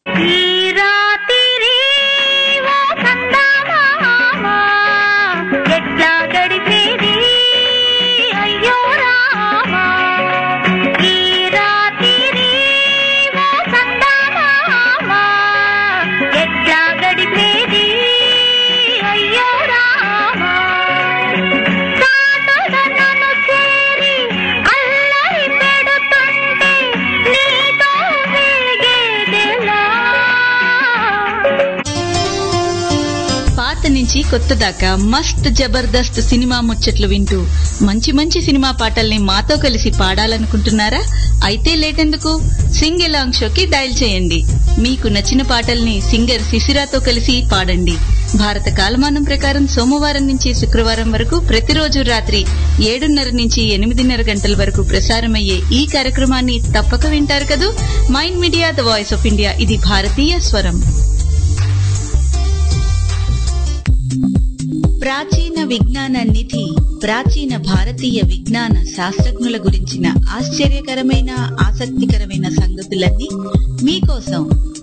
ఎట్లా గడిపేది అయ్యో రామా ఈ రాత్రి ఓ సందమామా ఎట్లా గడిపేది అయ్యో రామా కాటుగా నన్ను చేరి అల్లరి పెడుతుంటే నీతో వేగేదెలా పాత నుంచి కొత్త దాకా మస్త్ జబర్దస్త్ సినిమా ముచ్చట్లు వింటూ మంచి మంచి సినిమా పాటల్ని మాతో కలిసి పాడాలనుకుంటున్నారా అయితే లేటెందుకు సింగ్ ఎలాంగ్ షోకి డయల్ చేయండి మీకు నచ్చిన పాటల్ని సింగర్ శిశిరాతో కలిసి పాడండి భారత కాలమానం ప్రకారం సోమవారం నుంచి శుక్రవారం వరకు ప్రతిరోజు రాత్రి ఏడున్నర నుంచి ఎనిమిదిన్నర గంటల వరకు ప్రసారమయ్యే ఈ కార్యక్రమాన్ని తప్పక వింటారు కదూ mind media the voice of India ఇది భారతీయ స్వరం ప్రాచీన విజ్ఞాన నిధి ప్రాచీన భారతీయ విజ్ఞాన శాస్త్రజ్ఞుల గురించిన ఆశ్చర్యకరమైన ఆసక్తికరమైన సంగతులన్నీ మీకోసం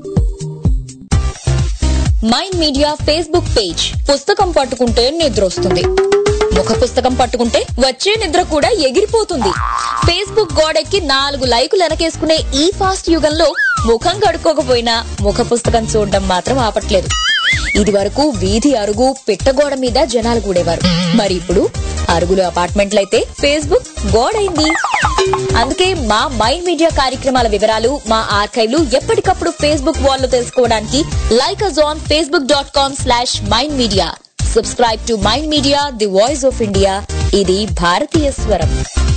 మైండ్ మీడియా ఫేస్బుక్ పేజ్ పుస్తకం పట్టుకుంటే నిద్ర వస్తుంది ముఖ పుస్తకం పట్టుకుంటే వచ్చే నిద్ర కూడా ఎగిరిపోతుంది ఫేస్బుక్ గోడెక్కి నాలుగు లైకులు వెనకేసుకునే ఈ ఫాస్ట్ యుగంలో ముఖం కడుక్కోకపోయినా ముఖ పుస్తకం చూడడం మాత్రం ఆపట్లేదు ఇది వరకు వీధి అరుగు పిట్టగోడ మీద జనాలు కూడేవారు మరి ఇప్పుడు అరుగులు అపార్ట్మెంట్లయితే ఫేస్బుక్ గోడైంది అందుకే మా మైండ్ మీడియా కార్యక్రమాల వివరాలు మా ఆర్కైవ్లు ఎప్పటికప్పుడు ఫేస్బుక్ వాల్ లో తెలుసుకోవడానికి like us on Facebook dot com slash mind media subscribe to mind media the voice of India ఇది భారతీయ స్వరం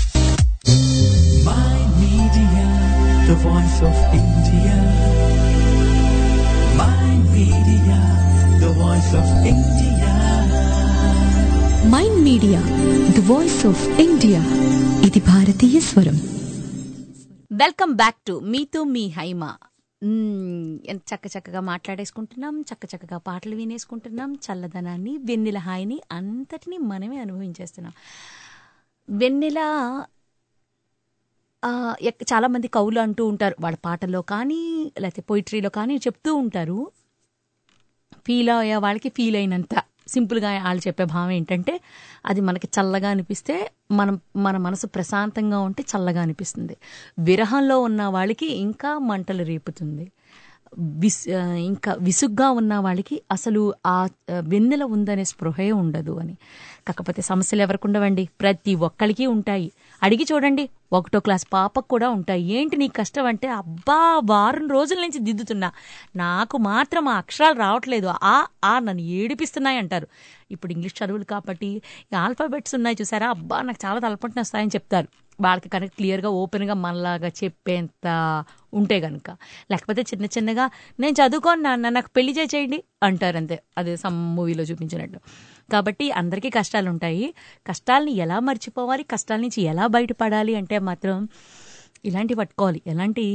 Media, the voice of India. My media, the voice of India. Mind media the voice of India ఇది భారతీయ స్వరం welcome back to మీతో మీ హైమ మ్మ్, ఎంత చక్క చక్కగా మాట్లాడేసుకుంటున్నాం చక్క చక్కగా పాటలు వినేసుకుంటున్నాం చల్లదనాన్ని వెన్నెల హాయిని అంతటినీ మనమే అనుభవించేస్తున్నాం వెన్నెల ఆ, ఎక్- చాలా మంది కవులు అంటూ ఉంటారు వాళ్ళ పాటల్లో కానీ లేకపోతే పోయిటరీలో కానీ చెప్తూ ఉంటారు ఫీల్ అయ్యే వాళ్ళకి ఫీల్ అయినంత సింపుల్గా వాళ్ళు చెప్పే భావం ఏంటంటే అది మనకి చల్లగా అనిపిస్తే మనం మన మనసు ప్రశాంతంగా ఉంటే చల్లగా అనిపిస్తుంది విరహంలో ఉన్న వాళ్ళకి ఇంకా మంటలు రేపుతుంది విస్ ఆ, ఇంకా విసుగ్గా ఉన్న వాళ్ళకి అసలు ఆ ఆ, వెన్నెల ఉందనే స్పృహే ఉండదు అని కాకపోతే సమస్యలు ఎవరికి ఉండవండి ప్రతి ఒక్కరికి ఉంటాయి అడిగి చూడండి ఒకటో క్లాస్ పాపకు కూడా ఉంటాయి ఏంటి నీ కష్టం అంటే అబ్బా వారం రోజుల నుంచి దిద్దుతున్నా నాకు మాత్రం ఆ అక్షరాలు రావట్లేదు ఆ ఆ నన్ను ఏడిపిస్తున్నాయి అంటారు ఇప్పుడు ఇంగ్లీష్ చదువులు కాబట్టి ఈ ఆల్ఫాబెట్స్ ఉన్నాయి చూసారా అబ్బా నాకు చాలా తలపంటి వస్తాయని చెప్తారు వాళ్ళకి కనుక క్లియర్గా ఓపెన్గా మనలాగా చెప్పేంత ఉంటే కనుక లేకపోతే చిన్న చిన్నగా నేను చదువుకోను నాన్న నాకు పెళ్లి చేసేయండి అంటారు అంతే అదే సమ్ మూవీలో చూపించినట్టు కాబట్టి అందరికీ కష్టాలు ఉంటాయి కష్టాలని ఎలా మర్చిపోవాలి కష్టాల నుంచి ఎలా బయటపడాలి అంటే మాత్రం ఇలాంటివి పట్టుకోవాలి ఎలాంటి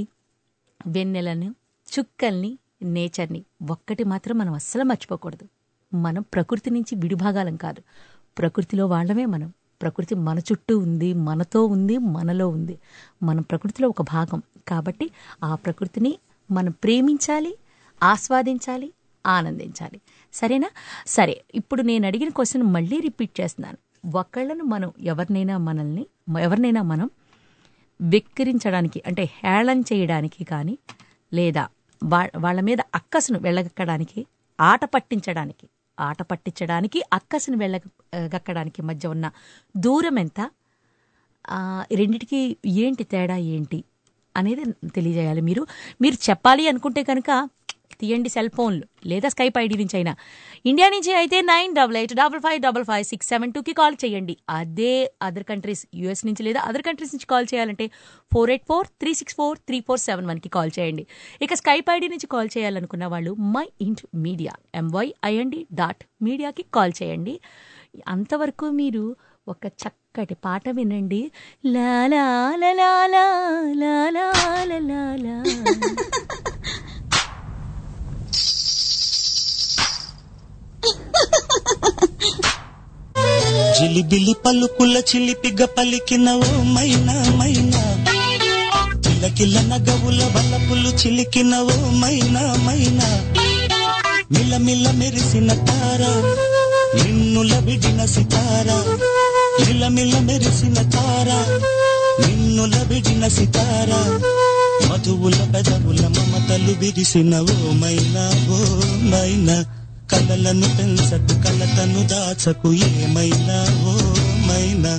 వెన్నెలను చుక్కల్ని నేచర్ని ఒక్కటి మాత్రం మనం అస్సలు మర్చిపోకూడదు మనం ప్రకృతి నుంచి విడిభాగాలం కాదు ప్రకృతిలో వాళ్ళమే మనం ప్రకృతి మన చుట్టూ ఉంది మనతో ఉంది మనలో ఉంది మనం ప్రకృతిలో ఒక భాగం కాబట్టి ఆ ప్రకృతిని మనం ప్రేమించాలి ఆస్వాదించాలి ఆనందించాలి సరేనా సరే ఇప్పుడు నేను అడిగిన క్వశ్చన్ మళ్ళీ రిపీట్ చేస్తున్నాను ఒకళ్ళను మనం ఎవరినైనా మనల్ని ఎవరినైనా మనం వెక్కిరించడానికి అంటే హేళన చేయడానికి కానీ లేదా వా వాళ్ళ మీద అక్కసును వెళ్ళగక్కడానికి ఆట పట్టించడానికి ఆట పట్టించడానికి అక్కసును వెళ్ళగక్కడానికి మధ్య ఉన్న దూరం ఎంత ఆ, రెండిటికి ఏంటి తేడా ఏంటి అనేది తెలియజేయాలి మీరు మీరు చెప్పాలి అనుకుంటే కనుక తీయండి సెల్ ఫోన్లు లేదా స్కైప్ ఐడి నుంచి అయినా ఇండియా నుంచి అయితే nine double eight double five double five six seven టూకి కాల్ చేయండి అదే అదర్ కంట్రీస్ యూఎస్ నుంచి లేదా అదర్ కంట్రీస్ నుంచి కాల్ చేయాలంటే four eight four three six four three four seven వన్కి కాల్ చేయండి ఇక స్కైప్ ఐడి నుంచి కాల్ చేయాలనుకున్న వాళ్ళు my ind media M Y I N D dot మీడియాకి కాల్ చేయండి అంతవరకు మీరు ఒక చక్కటి పాట వినండి లా లా లా లా లా లా లా లా లా లా. జిలిబిలి పలుకుల చిలిపిగ పలికిన ఓ మైనా మైనా కిలకిల నగవుల వలపులు చిలికిన ఓ మైనా మైనా మిలమిల మెరిసిన తార నిన్నుల విడిన సితార మిలమిల మెరిసిన తార నిన్నుల విడిన సితార మధువుల పెదవుల మమతలు విరిసిన ఓ మైనా ఓ మైనా కలలను పెంచకు కలతను దాచకు ఏమైనా ఓ మైనా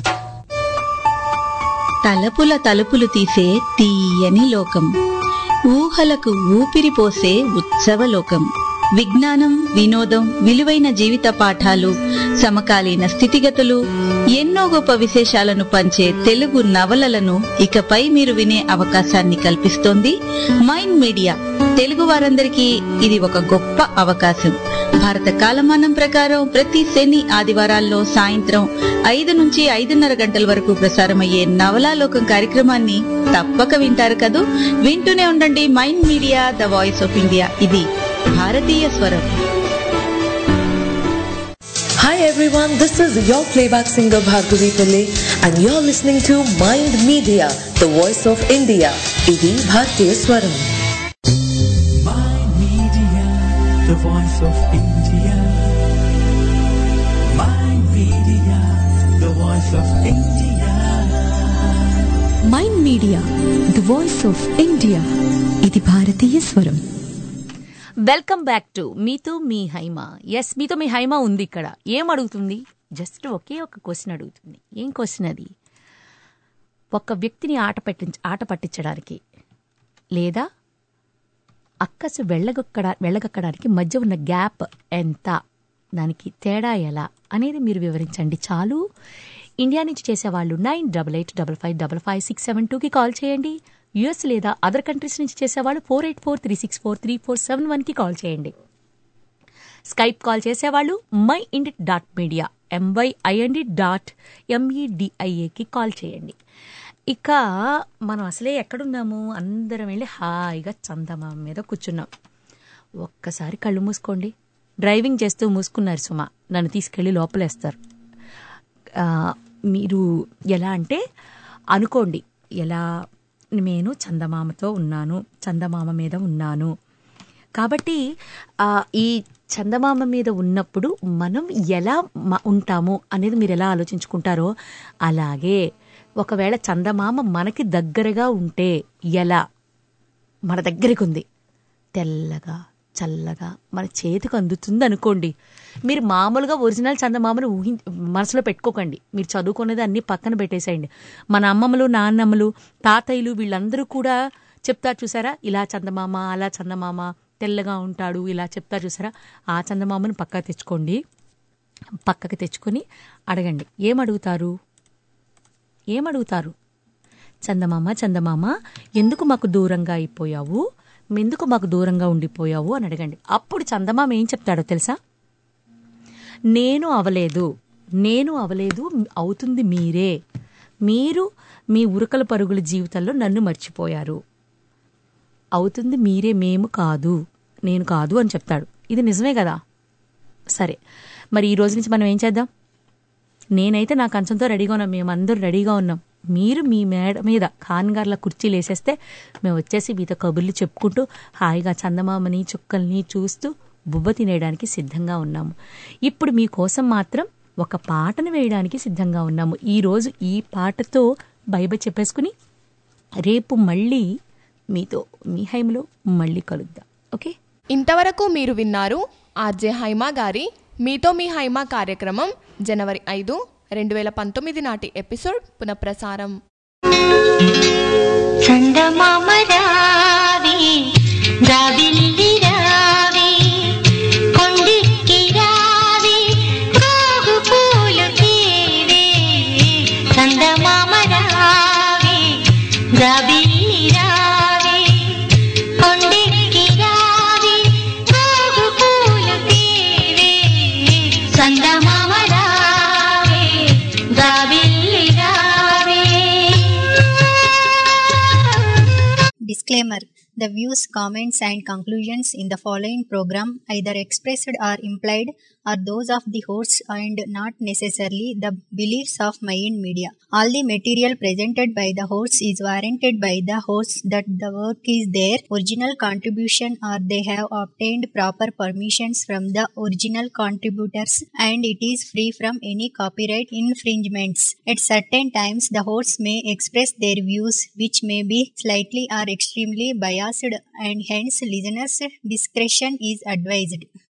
తలపుల తలుపులు తీసే తీయని లోకం ఊహలకు ఊపిరి పోసే ఉత్సవ లోకం విజ్ఞానం వినోదం విలువైన జీవిత పాఠాలు సమకాలీన స్థితిగతులు ఎన్నో గొప్ప విశేషాలను పంచే తెలుగు నవలలను ఇకపై మీరు వినే అవకాశాన్ని కల్పిస్తోంది మైండ్ మీడియా తెలుగు వారందరికీ ఇది ఒక గొప్ప అవకాశం భారత కాలమానం ప్రకారం ప్రతి శని ఆదివారాల్లో సాయంత్రం ఐదు నుంచి ఐదున్నర గంటల వరకు ప్రసారమయ్యే నవలాలోకం కార్యక్రమాన్ని తప్పక వింటారు కదూ వింటూనే ఉండండి mind media the voice of India ఇది భారతీయ స్వరం Hi everyone, this is your playback singer Bhargavi Pillai and you're listening to Mind Media, the voice of India. Idi Bhartiya Swaram. Media, the voice of India. My media, the voice of India. Mind media the voice of India ఇది భారతీయ స్వరం welcome back to మీతో మీ Haima yes మీతో మీ హైమ ఉంది ఇక్కడ ఏం అడుగుతుంది just ఒకే ఒక క్వశ్చన్ అడుగుతుంది ఏం క్వశ్చన్ అది ఒక వ్యక్తిని ఆట పట్టించ ఆట పట్టించడానికి లేదా అక్కసు వెళ్ళగొక్కడ వెళ్ళగక్కడానికి మధ్య ఉన్న గ్యాప్ ఎంత దానికి తేడా ఎలా అనేది మీరు వివరించండి చాలు ఇండియా నుంచి చేసేవాళ్ళు nine double eight double five double five six seven టూకి కాల్ చేయండి యుఎస్ లేదా అదర్ కంట్రీస్ నుంచి చేసేవాళ్ళు four eight four three six four three four seven వన్కి కాల్ చేయండి స్కైప్ కాల్ చేసేవాళ్ళు my ind dot media M Y I N D dot ఎంఈడిఐఏకి call చేయండి ఇక మనం అసలే ఎక్కడున్నాము అందరం వెళ్ళి హాయిగా చందమామ మీద కూర్చున్నాం ఒక్కసారి కళ్ళు మూసుకోండి డ్రైవింగ్ చేస్తూ మూసుకున్నారు సుమ నన్ను తీసుకెళ్ళి లోపలేస్తారు ఆ, మీరు ఎలా అంటే అనుకోండి ఎలా నేను చందమామతో ఉన్నాను చందమామ మీద ఉన్నాను కాబట్టి ఆ, ఈ చందమామ మీద ఉన్నప్పుడు మనం ఎలా మ- ఉంటాము అనేది మీరు ఎలా ఆలోచించుకుంటారో అలాగే ఒకవేళ చందమామ మనకి దగ్గరగా ఉంటే ఎలా మన దగ్గరికి ఉంది తెల్లగా చల్లగా మన చేతికి అందుతుంది అనుకోండి మీరు మామూలుగా ఒరిజినల్ చందమామను ఊహి మనసులో పెట్టుకోకండి మీరు చదువుకునేది అన్ని పక్కన పెట్టేసేయండి మన అమ్మమ్మలు నాన్నమ్మలు తాతయ్యలు వీళ్ళందరూ కూడా చెప్తారు చూసారా ఇలా చందమామ అలా చందమామ తెల్లగా ఉంటాడు ఇలా చెప్తారు చూసారా ఆ చందమామను పక్కకు తెచ్చుకోండి పక్కకి తెచ్చుకొని అడగండి ఏం అడుగుతారు ఏం అడుగుతారు చందమామ చందమామ ఎందుకు మాకు దూరంగా అయిపోయావు ఎందుకు మాకు దూరంగా ఉండిపోయావు అని అడగండి అప్పుడు చందమామ ఏం చెప్తాడో తెలుసా నేను అవలేదు నేను అవలేదు అవుతుంది మీరే మీరు మీ ఉరకల పరుగుల జీవితంలో నన్ను మర్చిపోయారు అవుతుంది మీరే మేము కాదు నేను కాదు అని చెప్తాడు ఇది నిజమే కదా సరే మరి ఈ రోజు నుంచి మనం ఏం చేద్దాం నేనైతే నా కంచంతో రెడీగా ఉన్నాం మేమందరూ రెడీగా ఉన్నాం మీరు మీ మేడ మీద ఖాన్గార్ల కుర్చీలు వేసేస్తే మేము వచ్చేసి మీతో కబుర్లు చెప్పుకుంటూ హాయిగా చందమామని చుక్కల్ని చూస్తూ బువ్వ తినేయడానికి సిద్ధంగా ఉన్నాము ఇప్పుడు మీకోసం మాత్రం ఒక పాటను వేయడానికి సిద్ధంగా ఉన్నాము ఈరోజు ఈ పాటతో బైబ చెప్పేసుకుని రేపు మళ్ళీ మీతో మీ హైమ్లో మళ్ళీ కలుద్దాం ఓకే ఇంతవరకు మీరు విన్నారు ఆర్జే హైమా గారి మీతో మీ హైమా కార్యక్రమం జనవరి ఐదు రెండు వేల పంతొమ్మిది నాటి ఎపిసోడ్ పునఃప్రసారం చందమామ రావే రావిల్లి రావే కొండికి రావే గోగు పూలు తేవే చందమామ రావే రావిల్లి రావే కొండికి రావే గోగు పూలు తేవే చందమామ రావే రావిల్లి రావే Disclaimer The views, comments, and conclusions in the following program, either expressed or implied, are those of the hosts and not necessarily the beliefs of Mayan Media. All the material presented by the hosts is warranted by the hosts that the work is their original contribution or they have obtained proper permissions from the original contributors and it is free from any copyright infringements. At certain times, the hosts may express their views which may be slightly or extremely biased and hence listeners' discretion is advised.